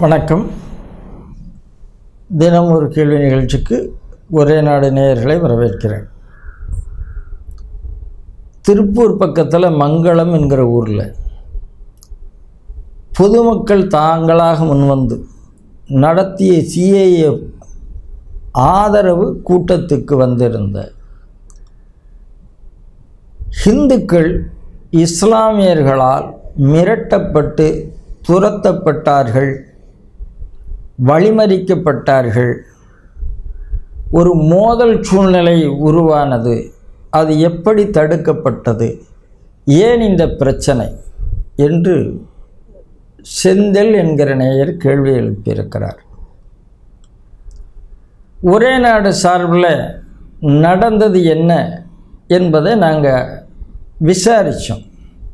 வணக்கம் தினம் ஒரு கேள்வி நிகழ்ச்சிக்கு ஒரே நாடு நேயர்களை வரவேற்கிறேன் திருப்பூர் பக்கத்தில் மங்களம் என்கிற ஊரில் பொதுமக்கள் தாங்களாக முன்வந்து நடத்திய சிஏஏ ஆதரவு கூட்டத்துக்கு வந்திருந்த ஹிந்துக்கள் இஸ்லாமியர்களால் மிரட்டப்பட்டு துரத்தப்பட்டார்கள் வழிமறிக்கப்பட்டார்கள் ஒரு மோதல் சூழ்நிலை உருவானது அது எப்படி தடுக்கப்பட்டது ஏன் இந்த பிரச்சனை என்று செந்தில் என்கிற நேயர் கேள்வி எழுப்பியிருக்கிறார் ஒரே நாடு சார்பில் நடந்தது என்ன என்பதை நாங்கள் விசாரித்தோம்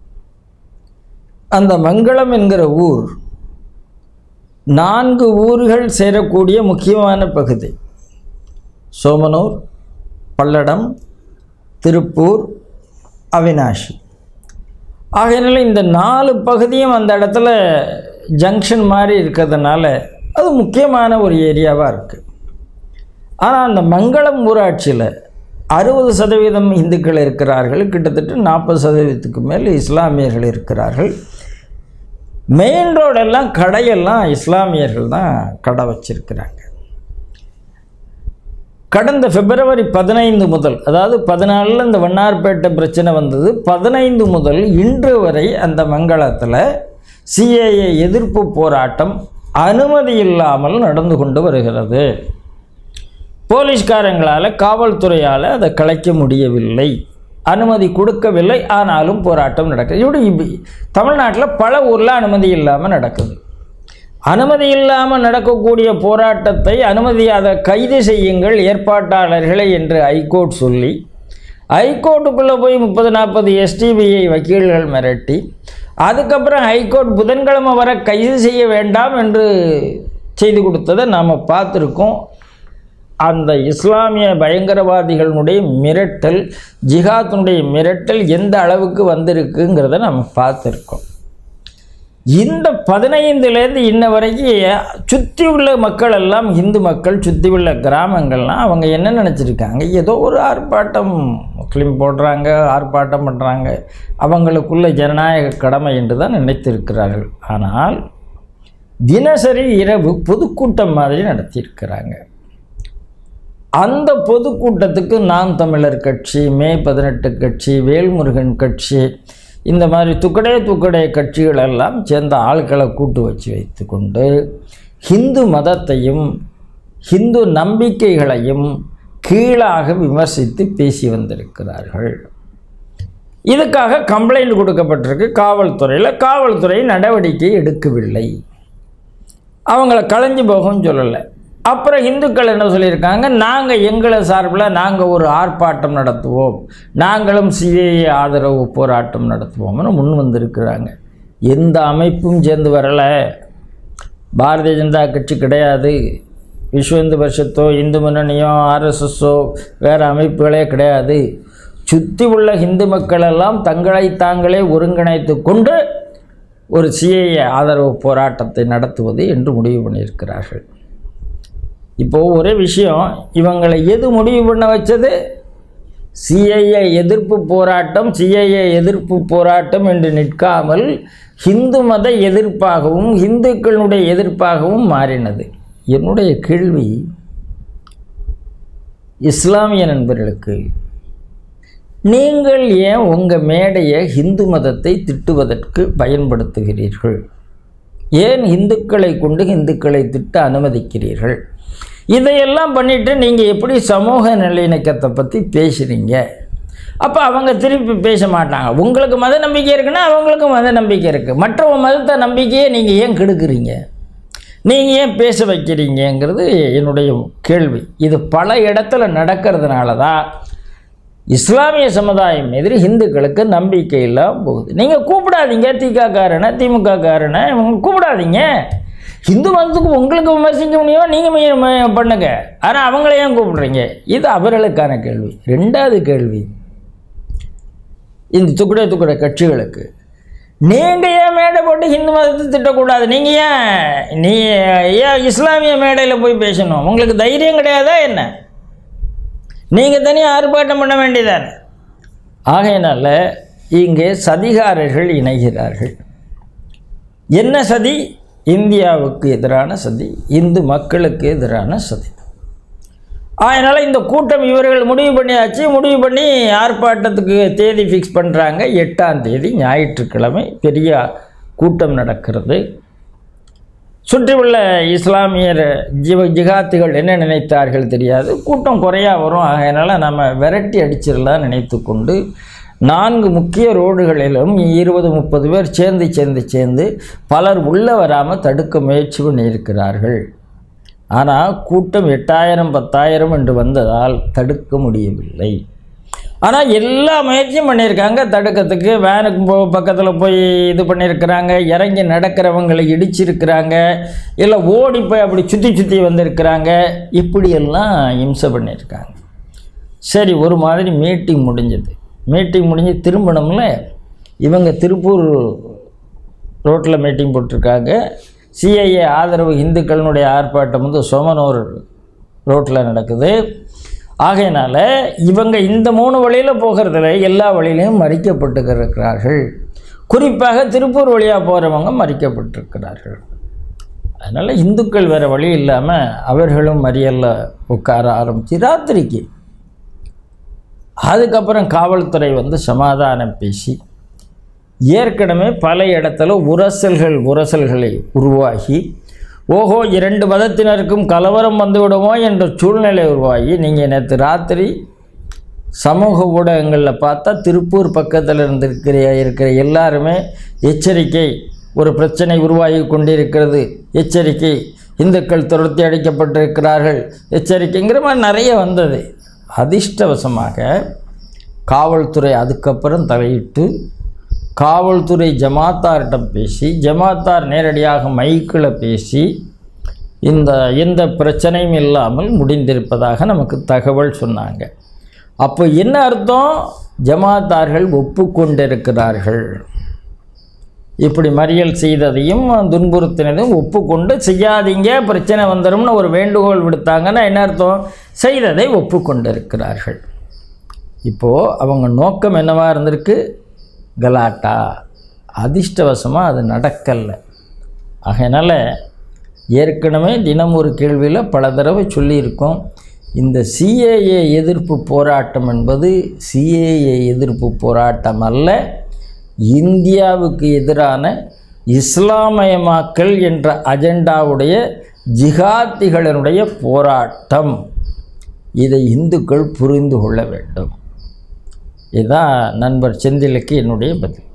அந்த மங்களம் என்கிற ஊர் நான்கு ஊர்கள் சேரக்கூடிய முக்கியமான பகுதி சோமனூர் பல்லடம் திருப்பூர் அவினாஷி ஆகையினால இந்த நாலு பகுதியும் அந்த இடத்துல ஜங்ஷன் மாதிரி இருக்கிறதுனால அது முக்கியமான ஒரு ஏரியாவாக இருக்குது ஆனால் அந்த மங்களம் ஊராட்சியில் அறுபது சதவீதம் இந்துக்கள் இருக்கிறார்கள் கிட்டத்தட்ட நாற்பது சதவீதத்துக்கு மேல் இஸ்லாமியர்கள் இருக்கிறார்கள் மெயின் ரோடெல்லாம் கடையெல்லாம் இஸ்லாமியர்கள் தான் கடை வச்சிருக்கிறாங்க கடந்த பிப்ரவரி பதினைந்து முதல் அதாவது பதினாலில் இந்த வண்ணார்பேட்டை பிரச்சனை வந்தது பதினைந்து முதல் இன்று வரை அந்த மங்களத்தில் சிஏஏ எதிர்ப்பு போராட்டம் அனுமதி இல்லாமல் நடந்து கொண்டு வருகிறது போலீஸ்காரங்களால் காவல்துறையால் அதை கலைக்க முடியவில்லை அனுமதி கொடுக்கவில்லை ஆனாலும் போராட்டம் நடக்குது இப்படி இப்படி தமிழ்நாட்டில் பல ஊரில் அனுமதி இல்லாமல் நடக்குது அனுமதி இல்லாமல் நடக்கக்கூடிய போராட்டத்தை அனுமதி அதை கைது செய்யுங்கள் ஏற்பாட்டாளர்களை என்று ஹைகோர்ட் சொல்லி ஹைகோர்ட்டுக்குள்ளே போய் முப்பது நாற்பது எஸ்டிபிஐ வக்கீல்கள் மிரட்டி அதுக்கப்புறம் ஹைகோர்ட் புதன்கிழமை வர கைது செய்ய வேண்டாம் என்று செய்து கொடுத்ததை நாம் பார்த்துருக்கோம் அந்த இஸ்லாமிய பயங்கரவாதிகளுடைய மிரட்டல் ஜிஹாத்தினுடைய மிரட்டல் எந்த அளவுக்கு வந்திருக்குங்கிறத நம்ம பார்த்துருக்கோம் இந்த பதினைந்துலேருந்து இன்ன வரைக்கும் சுற்றி உள்ள மக்கள் எல்லாம் இந்து மக்கள் சுற்றி உள்ள கிராமங்கள்லாம் அவங்க என்ன நினச்சிருக்காங்க ஏதோ ஒரு ஆர்ப்பாட்டம் முஸ்லீம் போடுறாங்க ஆர்ப்பாட்டம் பண்ணுறாங்க அவங்களுக்குள்ள ஜனநாயக கடமை என்று தான் நினைத்திருக்கிறார்கள் ஆனால் தினசரி இரவு பொதுக்கூட்டம் மாதிரி நடத்தியிருக்கிறாங்க அந்த பொதுக்கூட்டத்துக்கு நாம் தமிழர் கட்சி மே பதினெட்டு கட்சி வேல்முருகன் கட்சி இந்த மாதிரி துக்கடே துக்கடே கட்சிகள் எல்லாம் சேர்ந்த ஆட்களை கூட்டு வச்சு வைத்து கொண்டு ஹிந்து மதத்தையும் ஹிந்து நம்பிக்கைகளையும் கீழாக விமர்சித்து பேசி வந்திருக்கிறார்கள் இதுக்காக கம்ப்ளைண்ட் கொடுக்கப்பட்டிருக்கு காவல்துறையில் காவல்துறை நடவடிக்கை எடுக்கவில்லை அவங்கள களைஞ்சு போகும்னு சொல்லலை அப்புறம் இந்துக்கள் என்ன சொல்லியிருக்காங்க நாங்கள் எங்களை சார்பில் நாங்கள் ஒரு ஆர்ப்பாட்டம் நடத்துவோம் நாங்களும் சிஏஏ ஆதரவு போராட்டம் நடத்துவோம்னு முன் வந்திருக்கிறாங்க எந்த அமைப்பும் சேர்ந்து வரலை பாரதிய ஜனதா கட்சி கிடையாது விஸ்வ இந்து பரிஷத்தோ இந்து முன்னணியோ ஆர்எஸ்எஸ்ஸோ வேறு அமைப்புகளே கிடையாது சுற்றி உள்ள இந்து மக்களெல்லாம் தங்களை தாங்களே ஒருங்கிணைத்து கொண்டு ஒரு சிஏஏ ஆதரவு போராட்டத்தை நடத்துவது என்று முடிவு பண்ணியிருக்கிறார்கள் இப்போது ஒரே விஷயம் இவங்களை எது முடிவு பண்ண வச்சது சிஐஏ எதிர்ப்பு போராட்டம் சிஐஏ எதிர்ப்பு போராட்டம் என்று நிற்காமல் ஹிந்து மத எதிர்ப்பாகவும் இந்துக்களுடைய எதிர்ப்பாகவும் மாறினது என்னுடைய கேள்வி இஸ்லாமிய நண்பர்களுக்கு நீங்கள் ஏன் உங்கள் மேடையை ஹிந்து மதத்தை திட்டுவதற்கு பயன்படுத்துகிறீர்கள் ஏன் இந்துக்களை கொண்டு இந்துக்களை திட்ட அனுமதிக்கிறீர்கள் இதையெல்லாம் பண்ணிவிட்டு நீங்கள் எப்படி சமூக நல்லிணக்கத்தை பற்றி பேசுகிறீங்க அப்போ அவங்க திருப்பி பேச மாட்டாங்க உங்களுக்கு மத நம்பிக்கை இருக்குன்னா அவங்களுக்கு மத நம்பிக்கை இருக்குது மற்றவங்க மதத்தை நம்பிக்கையை நீங்கள் ஏன் கெடுக்குறீங்க நீங்கள் ஏன் பேச வைக்கிறீங்கிறது என்னுடைய கேள்வி இது பல இடத்துல நடக்கிறதுனால தான் இஸ்லாமிய சமுதாயம் எதிரி இந்துக்களுக்கு நம்பிக்கை இல்லாமல் போகுது நீங்கள் கூப்பிடாதீங்க திகாக்காரனை திமுக காரனை இவங்க கூப்பிடாதீங்க இந்து மதத்துக்கு உங்களுக்கு விமர்சிக்க முடியும் நீங்கள் பண்ணுங்க ஆனால் அவங்கள ஏன் கூப்பிடுறீங்க இது அவர்களுக்கான கேள்வி ரெண்டாவது கேள்வி இந்த துக்குட துக்குட கட்சிகளுக்கு நீங்கள் ஏன் மேடை போட்டு ஹிந்து மதத்தை திட்டக்கூடாது நீங்கள் ஏன் நீ ஏன் இஸ்லாமிய மேடையில் போய் பேசணும் உங்களுக்கு தைரியம் கிடையாதா என்ன நீங்கள் தனியாக ஆர்ப்பாட்டம் பண்ண வேண்டியதானே ஆகையினால இங்கே சதிகாரர்கள் இணைகிறார்கள் என்ன சதி இந்தியாவுக்கு எதிரான சதி இந்து மக்களுக்கு எதிரான சதி அதனால் இந்த கூட்டம் இவர்கள் முடிவு பண்ணியாச்சு முடிவு பண்ணி ஆர்ப்பாட்டத்துக்கு தேதி ஃபிக்ஸ் பண்ணுறாங்க எட்டாம் தேதி ஞாயிற்றுக்கிழமை பெரிய கூட்டம் நடக்கிறது சுற்றியுள்ள இஸ்லாமியர் ஜிவ ஜிகாத்துகள் என்ன நினைத்தார்கள் தெரியாது கூட்டம் குறையா வரும் ஆகையினால நம்ம விரட்டி அடிச்சிடலாம் நினைத்து கொண்டு நான்கு முக்கிய ரோடுகளிலும் இருபது முப்பது பேர் சேர்ந்து சேர்ந்து சேர்ந்து பலர் உள்ளே வராமல் தடுக்க முயற்சி பண்ணியிருக்கிறார்கள் ஆனால் கூட்டம் எட்டாயிரம் பத்தாயிரம் என்று வந்ததால் தடுக்க முடியவில்லை ஆனால் எல்லா முயற்சியும் பண்ணியிருக்காங்க தடுக்கிறதுக்கு வேனுக்கு போ பக்கத்தில் போய் இது பண்ணியிருக்கிறாங்க இறங்கி நடக்கிறவங்களை இடிச்சிருக்கிறாங்க இல்லை ஓடி போய் அப்படி சுற்றி சுற்றி வந்திருக்கிறாங்க இப்படியெல்லாம் இம்சை பண்ணியிருக்காங்க சரி ஒரு மாதிரி மீட்டிங் முடிஞ்சது மீட்டிங் முடிஞ்சு திரும்பணும்ல இவங்க திருப்பூர் ரோட்டில் மீட்டிங் போட்டிருக்காங்க சிஐஏ ஆதரவு இந்துக்களினுடைய ஆர்ப்பாட்டம் வந்து சோமனூர் ரோட்டில் நடக்குது ஆகையினால இவங்க இந்த மூணு வழியில் போகிறதுல எல்லா வழியிலையும் மறிக்கப்பட்டுருக்கிறார்கள் குறிப்பாக திருப்பூர் வழியாக போகிறவங்க மறிக்கப்பட்டிருக்கிறார்கள் அதனால் இந்துக்கள் வேறு வழி இல்லாமல் அவர்களும் மறியலில் உட்கார ஆரம்பித்து ராத்திரிக்கு அதுக்கப்புறம் காவல்துறை வந்து சமாதானம் பேசி ஏற்கனவே பல இடத்துல உரசல்கள் உரசல்களை உருவாகி ஓஹோ இரண்டு மதத்தினருக்கும் கலவரம் வந்துவிடுமோ என்ற சூழ்நிலை உருவாகி நீங்கள் நேற்று ராத்திரி சமூக ஊடகங்களில் பார்த்தா திருப்பூர் பக்கத்தில் இருந்திருக்கிற இருக்கிற எல்லாருமே எச்சரிக்கை ஒரு பிரச்சனை உருவாகி கொண்டிருக்கிறது எச்சரிக்கை இந்துக்கள் துரத்தி அடிக்கப்பட்டிருக்கிறார்கள் எச்சரிக்கைங்கிற மாதிரி நிறைய வந்தது அதிர்ஷ்டவசமாக காவல்துறை அதுக்கப்புறம் தலையிட்டு காவல்துறை ஜமாத்தாரிடம் பேசி ஜமாத்தார் நேரடியாக மைக்கில் பேசி இந்த எந்த பிரச்சனையும் இல்லாமல் முடிந்திருப்பதாக நமக்கு தகவல் சொன்னாங்க அப்போ என்ன அர்த்தம் ஜமாத்தார்கள் ஒப்புக்கொண்டிருக்கிறார்கள் இப்படி மறியல் செய்ததையும் துன்புறுத்தினதையும் ஒப்புக்கொண்டு செய்யாதீங்க பிரச்சனை வந்துடும்னு ஒரு வேண்டுகோள் விடுத்தாங்கன்னா என்ன அர்த்தம் செய்ததை ஒப்புக்கொண்டிருக்கிறார்கள் இப்போது அவங்க நோக்கம் என்னவாக இருந்திருக்கு கலாட்டா அதிர்ஷ்டவசமாக அது நடக்கலை ஆகையினால ஏற்கனவே தினம் ஒரு கேள்வியில் பல தடவை சொல்லியிருக்கோம் இந்த சிஏஏ எதிர்ப்பு போராட்டம் என்பது சிஏஏ எதிர்ப்பு போராட்டம் அல்ல இந்தியாவுக்கு எதிரான இஸ்லாமயமாக்கல் என்ற அஜெண்டாவுடைய ஜிகாத்திகளினுடைய போராட்டம் இதை இந்துக்கள் புரிந்து கொள்ள வேண்டும் இதுதான் நண்பர் செந்திலுக்கு என்னுடைய பதில்